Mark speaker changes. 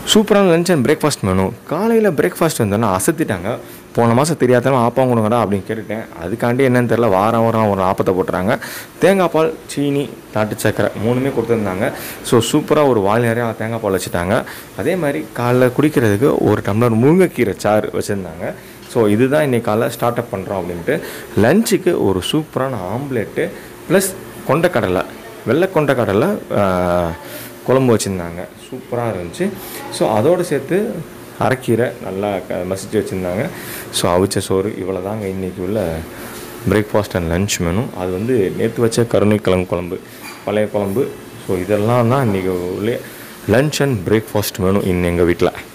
Speaker 1: சூப்பரான lunch and breakfast menu காலையில் breakfast வந்தோன்னா அசத்திட்டாங்க போன மாதம் தெரியாதவங்க ஆப்பம் கொடுங்கடா அப்படின்னு கேட்டுட்டேன் அதுக்காண்டி என்னன்னு தெரியல வாரம் வாரம் ஒரு ஆப்பத்தை போட்டுறாங்க தேங்காய் பால் சீனி நாட்டு சக்கரை மூணுமே கொடுத்துருந்தாங்க ஸோ சூப்பராக ஒரு வால் நிறையா தேங்காய் பால் வச்சுட்டாங்க அதே மாதிரி காலைல குடிக்கிறதுக்கு ஒரு டம்ளர் முருங்கைக்கீரை சாறு வச்சுருந்தாங்க ஸோ இதுதான் இன்றைக்கி காலைல ஸ்டார்ட் அப் பண்ணுறோம் அப்படின்ட்டு லஞ்சுக்கு ஒரு சூப்பரான ஆம்லேட்டு ப்ளஸ் கொண்டக்கடலை வெள்ளை கொண்டக்கடலை ஆஹ், குழம்பு வச்சுருந்தாங்க சூப்பராக இருந்துச்சு ஸோ அதோடு சேர்த்து அரைக்கீரை நல்லா க மசிச்சு வச்சுருந்தாங்க ஸோ அவிச்ச சோறு இவ்வளோ தாங்க இன்றைக்கி உள்ள பிரேக்ஃபாஸ்ட் அண்ட் லஞ்ச் மெனு அது வந்து நேற்று வச்ச கருணைக்கிழங்கு குழம்பு பழைய குழம்பு ஸோ இதெல்லாம் தான் இன்றைக்கி உள்ள lunch and breakfast menu in எங்கள் வீட்டில்